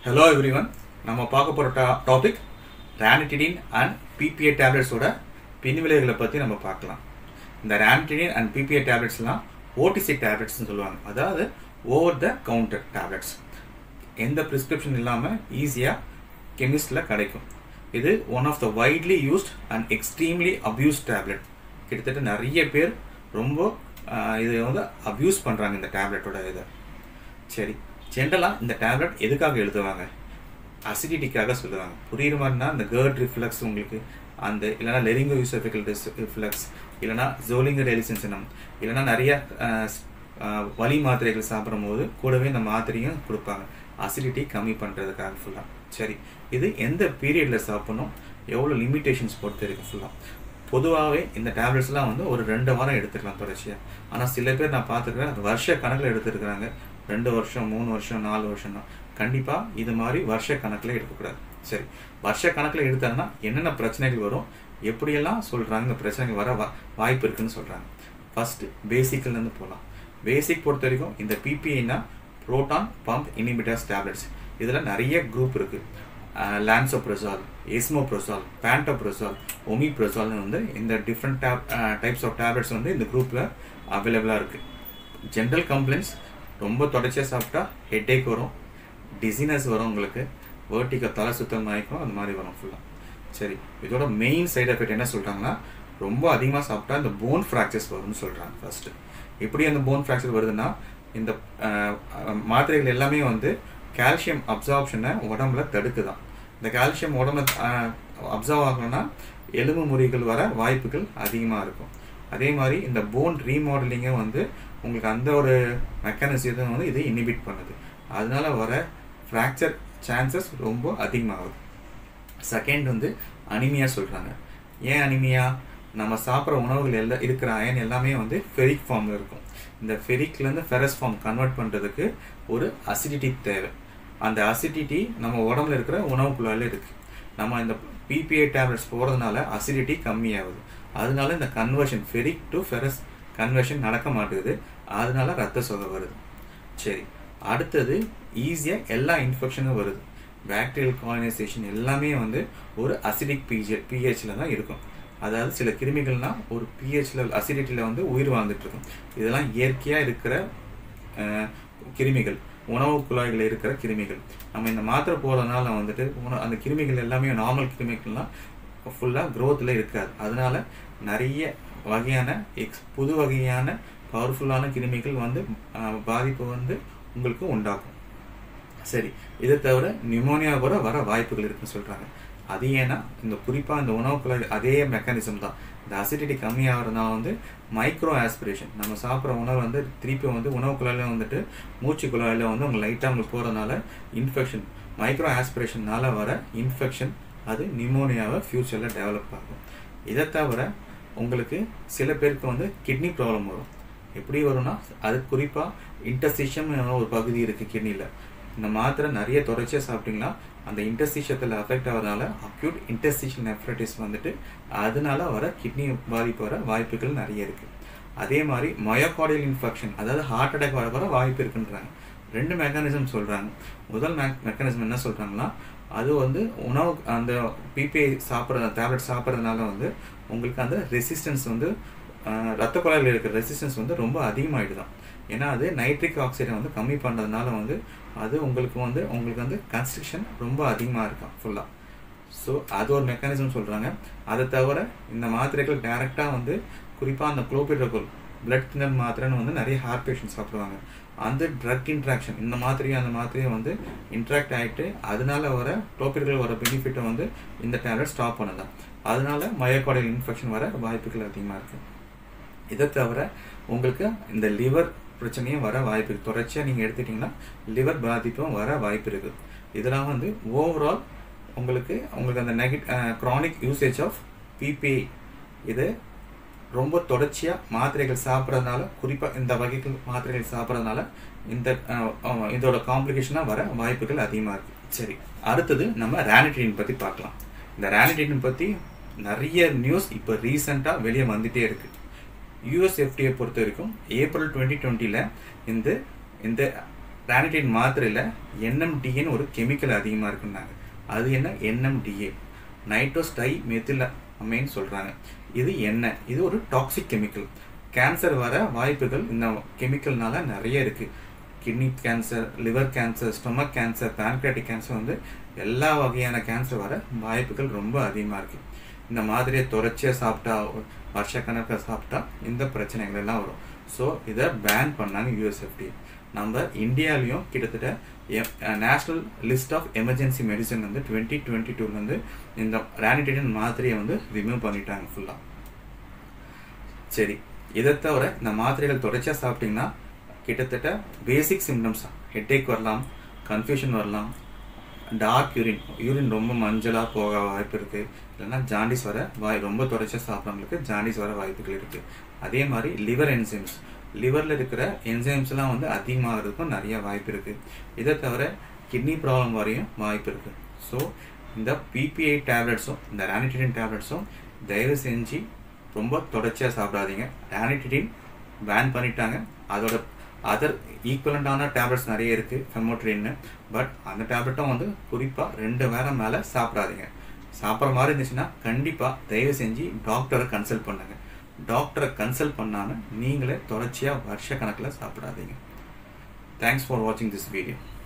hello everyone நம்ம பார்க்க போகிற டா டாபிக் ரேனிட்டிடின் அண்ட் பிபிஏ டேப்லெட்ஸோட பின்விளைவுகளை பற்றி நம்ம பார்க்கலாம் இந்த ரேனிட்டிடின் அண்ட் பிபிஏ டேப்லெட்ஸ்லாம் ஓடிசி டேப்லெட்ஸ்னு சொல்லுவாங்க அதாவது ஓவர் த கவுண்டர் டேப்லெட்ஸ் எந்த ப்ரிஸ்கிரிப்ஷன் இல்லாமல் ஈஸியாக கெமிஸ்டில் கிடைக்கும் இது one of the widely used and extremely abuse tablet கிட்டத்தட்ட நிறைய பேர் ரொம்ப ஆஹ், இதை வந்து அப்யூஸ் பண்ணுறாங்க இந்த டேப்லெட்டோட இதை சரி ஜென்ரலாக இந்த டேப்லெட் எதுக்காக எழுதுவாங்க அசிடிட்டிக்காக சொல்லுவாங்க புரியுற மாதிரினா இந்த கேர்ட் ரிஃப்ளக்ஸ் உங்களுக்கு அந்த இல்லைனா லெரிங்கோ யூசோஃபிக்கல் ரிஃப்ளக்ஸ் இல்லைனா ஜோலிங்கர் எலிசன்சினம் இல்லைனா நிறைய ஆஹ், ஸ்- ஆஹ், வலி மாத்திரைகள் சாப்பிடும் போது கூடவே இந்த மாத்திரையும் கொடுப்பாங்க அசிடிட்டி கம்மி பண்ணுறதுக்காக ஃபுல்லாக சரி இது எந்த பீரியடில் சாப்பிடணும் எவ்வளோ லிமிட்டேஷன்ஸ் பொறுத்து இருக்கு ஃபுல்லாக பொதுவாகவே இந்த டேப்லெட்ஸ்லாம் வந்து ஒரு ரெண்டு வாரம் எடுத்துக்கலாம் தொடர்ச்சியாக ஆனால் சில பேர் நான் பார்த்துருக்கேன் வருஷ கணக்கில் எடுத்துருக்குறாங்க ரெண்டு வருஷம் மூணு வருஷம் நாலு வருஷம் தான் கண்டிப்பாக இது மாதிரி வருஷ கணக்கில் எடுக்கக்கூடாது சரி வருஷ கணக்கில் எடுத்தாங்கன்னா என்னென்ன பிரச்சனைகள் வரும் எப்படியெல்லாம் சொல்கிறாங்க இந்த பிரச்சனைகள் வர வா வாய்ப்பு இருக்குன்னு சொல்கிறாங்க ஃபஸ்ட்டு பேசிக்லேருந்து போகலாம் பேசிக் பொறுத்த வரைக்கும் இந்த பிபிஐனா புரோட்டான் பம்ப் இனிபிட்டர்ஸ் டேப்லெட்ஸ் இதில் நிறைய குரூப் இருக்குது லான்சோப்ரசால் எஸ்மோப்ரசால் பேண்டோப்ரசால் ஒமிப்ரசால்னு வந்து இந்த different tab types of tablets வந்து இந்த குரூப்பில் அவைலபிளாக இருக்குது ஜென்ரல் கம்ப்ளைண்ட்ஸ் ரொம்ப தொடர்ச்சியாக சாப்பிட்டா ஹெட்டேக் வரும் டிசினஸ் வரும் உங்களுக்கு வேர்ட்டிக்கோ தலை சுத்தம் மயக்கம் அந்த மாதிரி வரும் ஃபுல்லாக சரி இதோட மெயின் சைடு எஃபெக்ட் என்ன சொல்கிறாங்கன்னா ரொம்ப அதிகமாக சாப்பிட்டா இந்த போன் ஃப்ராக்சர்ஸ் வரும்னு சொல்கிறாங்க ஃபர்ஸ்ட்டு எப்படி அந்த போன் ஃப்ராக்சர் வருதுன்னா இந்த அஹ், அஹ், மாத்திரைகள் எல்லாமே வந்து கால்சியம் அப்சார்ப்ஷனை உடம்புல தடுக்குதான் இந்த கால்சியம் உடம்புல அப்சர்வ் ஆகணும்னா எலும்பு முறிகள் வர வாய்ப்புகள் அதிகமாக இருக்கும் அதே மாதிரி இந்த போன் ரீமாடலிங்கை வந்து உங்களுக்கு அந்த ஒரு மெக்கானிசத்தை வந்து இது இனிபிட் பண்ணுது அதனால வர ஃப்ராக்சர் சான்சஸ் ரொம்ப அதிகமாகுது செகண்ட் வந்து அனிமியா சொல்கிறாங்க ஏன் அனிமியா நம்ம சாப்பிட்ற உணவுகள் எல்லாம் இருக்கிற அயன் எல்லாமே வந்து ஃபெரிக் ஃபார்மில் இருக்கும் இந்த ஃபெரிக்லேருந்து ஃபெரஸ் ஃபார்ம் கன்வெர்ட் பண்ணுறதுக்கு ஒரு அசிடிட்டி தேவை அந்த அசிடிட்டி நம்ம உடம்புல இருக்கிற உணவுக்குள்ளால இருக்குது நம்ம இந்த பிபிஏ டேப்லெட்ஸ் போகிறதுனால அசிடிட்டி கம்மியாகுது அதனால இந்த conversion ferric to ferrous conversion நடக்க மாட்டேங்குது அதனால ரத்த சோகை வருது சரி அடுத்தது ஈஸியாக எல்லா இன்ஃபெக்ஷனும் வருது பாக்டீரியல் காலனைசேஷன் எல்லாமே வந்து ஒரு அசிடிக் பிஹெச் பிஹெச்சில் தான் இருக்கும் அதாவது சில கிருமிகள்லாம் ஒரு பிஹெச் லெவல் அசிடிட்டியில் வந்து உயிர் வாழ்ந்துட்டு இருக்கும் இதெல்லாம் இயற்கையாக இருக்கிற அஹ், கிருமிகள் உணவு குழாய்களில் இருக்கிற கிருமிகள் நம்ம இந்த மாத்திரை போகிறதுனால வந்துட்டு உண- அந்த கிருமிகள் எல்லாமே நார்மல் கிருமிகள்லாம் ஃபுல்லாக க்ரோத்தில் இருக்காது அதனால நிறைய வகையான எக்ஸ் புது வகையான பவர்ஃபுல்லான கிருமிகள் வந்து அஹ், பாதிப்பு வந்து உங்களுக்கு உண்டாக்கும் சரி இதை தவிர நிமோனியா கூட வர வாய்ப்புகள் இருக்குன்னு சொல்கிறாங்க அது ஏன்னா இந்த குறிப்பாக இந்த உணவு குழாய் அதே மெக்கானிசம் தான் இந்த அசிடிட்டி கம்மியாகிறதுனால வந்து மைக்ரோ ஆஸ்பிரேஷன் நம்ம சாப்பிட்ற உணவு வந்து திருப்பி வந்து உணவு குழாயில வந்துட்டு மூச்சு குழாயில் வந்து உங்க லைட்டாக உங்களுக்கு போகிறதுனால இன்ஃபெக்ஷன் மைக்ரோ ஆஸ்பிரேஷன்னால வர இன்ஃபெக்ஷன் அது நிமோனியாவை ஃப்யூச்சரில் டெவலப் ஆகும் இதை தவிர உங்களுக்கு சில பேருக்கு வந்து கிட்னி ப்ராப்ளம் வரும் எப்படி வரும்னா அது குறிப்பாக இன்டர்சிஷம் ஒரு பகுதி இருக்குது கிட்னியில் இந்த மாத்திரை நிறைய தொடர்ச்சியாக சாப்பிட்டீங்கன்னா அந்த இன்டர்சிஷத்தில் அஃபெக்ட் ஆகிறதுனால அக்யூட் இன்டர்சிஷன் நெஃப்ரைட்டிஸ் வந்துட்டு அதனால வர கிட்னி பாதிப்பு வர வாய்ப்புகள் நிறைய இருக்குது அதே மாதிரி மயோகார்டியல் இன்ஃபெக்ஷன் அதாவது ஹார்ட் அட்டாக் வர வர வாய்ப்பு இருக்குன்றாங்க ரெண்டு மெக்கானிசம் சொல்கிறாங்க முதல் மெ மெக்கானிசம் என்ன சொல்கிறாங்கன்னா அது வந்து உணவு அந்த பிபிஐ சாப்பிட்ற டேப்லெட் சாப்பிட்றதுனால வந்து உங்களுக்கு அந்த ரெசிஸ்டன்ஸ் வந்து ஆஹ், ரத்த குழாயில் இருக்கிற ரெசிஸ்டன்ஸ் வந்து ரொம்ப அதிகமாகிடுதான் ஏன்னா அது நைட்ரிக் ஆக்சைடை வந்து கம்மி பண்ணுறதுனால வந்து அது உங்களுக்கு வந்து உங்களுக்கு வந்து கன்ஸ்ட்ரக்ஷன் ரொம்ப அதிகமாக இருக்கும் ஃபுல்லாக ஸோ அது ஒரு மெக்கானிசம் சொல்கிறாங்க அதை தவிர இந்த மாத்திரைகள் டேரெக்டாக வந்து குறிப்பாக அந்த குளோபிட்ரகோல் பிளட் தின்னர் மாத்திரைன்னு வந்து நிறைய ஹார்ட் பேஷண்ட் சாப்பிடுவாங்க அந்த ட்ரக் இன்ட்ராக்ஷன் இந்த மாத்திரையும் அந்த மாத்திரையும் வந்து இன்ட்ராக்ட் ஆகிட்டு அதனால வர குளோபிட்ரகோல் வர பெனிஃபிட்டை வந்து இந்த டேப்லெட் ஸ்டாப் பண்ணதான் அதனால மயோகார்டியல் இன்ஃபெக்ஷன் வர வாய்ப்புகள் அதிகமாக இருக்குது இதை தவிர உங்களுக்கு இந்த லிவர் பிரச்சனையும் வர வாய்ப்பு இருக்குது தொடர்ச்சியாக நீங்கள் எடுத்துட்டிங்கன்னா லிவர் பாதிப்பும் வர வாய்ப்பு இருக்குது இதெல்லாம் வந்து ஓவரால் உங்களுக்கு உங்களுக்கு அந்த நெகட் க்ரானிக் யூசேஜ் ஆஃப் பிபிஐ இது ரொம்ப தொடர்ச்சியாக மாத்திரைகள் சாப்பிட்றதுனால குறிப்பாக இந்த வகைகள் மாத்திரைகள் சாப்பிட்றதுனால இந்த அஹ், அஹ், இதோட காம்ப்ளிகேஷனாக வர வாய்ப்புகள் அதிகமாக இருக்குது சரி அடுத்தது நம்ம ரேனிட்டின் பற்றி பார்க்கலாம் இந்த ரேனிட்டின் பற்றி நிறைய நியூஸ் இப்போ ரீசெண்டாக வெளியே வந்துட்டே இருக்குது யூஎஸ் எஃப்டியை பொறுத்த வரைக்கும் ஏப்ரல் டுவெண்ட்டி டுவெண்ட்டியில் இந்த இந்த ரானிடைன் மாத்திரையில் என்எம்டிஏன்னு ஒரு கெமிக்கல் அதிகமாக இருக்குன்னாங்க அது என்ன என்எம்டிஏ நைட்ரோஸ்டை மெத்தில் அமைன்னு சொல்கிறாங்க இது என்ன இது ஒரு டாக்ஸிக் கெமிக்கல் கேன்சர் வர வாய்ப்புகள் இந்த கெமிக்கல்னால நிறைய இருக்குது kidney cancer liver cancer stomach cancer pancreatic cancer வந்து எல்லா வகையான கேன்சர் வர வாய்ப்புகள் ரொம்ப அதிகமாக இருக்குது இந்த மாதிரியை தொடர்ச்சியாக சாப்பிட்டா வருஷக்கணக்கில் சாப்பிட்டா இந்த பிரச்சனைகள் எல்லாம் வரும் ஸோ இதை பேன் பண்ணாங்க யூஎஸ்எஃப்டி நம்ம இந்தியாலையும் கிட்டத்தட்ட national list of emergency medicine வந்து டுவெண்ட்டி டுவெண்ட்டி டூலேருந்து இந்த ரானிடேடன் மாத்திரையை வந்து ரிமூவ் பண்ணிட்டாங்க ஃபுல்லாக சரி இதை தவிர இந்த மாத்திரைகள் தொடர்ச்சியாக சாப்பிட்டிங்கன்னா கிட்டத்தட்ட பேசிக் சிம்டம்ஸ் ஹெட்டேக் வரலாம் கன்ஃபியூஷன் வரலாம் டார்க் யூரின் யூரின் ரொம்ப மஞ்சளாக போக வாய்ப்பு இருக்குது இல்லைன்னா ஜாண்டிஸ் வர வாய் ரொம்ப தொடர்ச்சியாக சாப்பிட்றவங்களுக்கு ஜாண்டிஸ் வர வாய்ப்புகள் இருக்குது அதே மாதிரி லிவர் என்சைம்ஸ் லிவரில் இருக்கிற என்சைம்ஸ்லாம் வந்து அதிகமாகிறதுக்கும் நிறைய வாய்ப்பு இருக்குது இதை தவிர கிட்னி ப்ராப்ளம் வரையும் வாய்ப்பு இருக்குது ஸோ இந்த பிபிஐ டேப்லெட்ஸும் இந்த ரானிட்டிடின் டேப்லெட்ஸும் தயவு செஞ்சு ரொம்ப தொடர்ச்சியாக சாப்பிடாதீங்க ரானிட்டிடின் பேன் பண்ணிட்டாங்க அதோட அதர் ஈக்குவலண்டான டேப்லெட்ஸ் நிறைய இருக்குது ஃபெமோட்ரின்னு பட் அந்த டேப்லெட்டும் வந்து குறிப்பாக ரெண்டு வேலை மேலே சாப்பிடாதீங்க சாப்பிட்ற மாதிரி இருந்துச்சுன்னா கண்டிப்பாக தயவு செஞ்சு டாக்டரை கன்சல்ட் பண்ணுங்கள் டாக்டரை கன்சல்ட் பண்ணாமல் நீங்களே தொடர்ச்சியாக வருஷ கணக்கில் சாப்பிடாதீங்க தேங்க்ஸ் ஃபார் வாட்சிங் திஸ் வீடியோ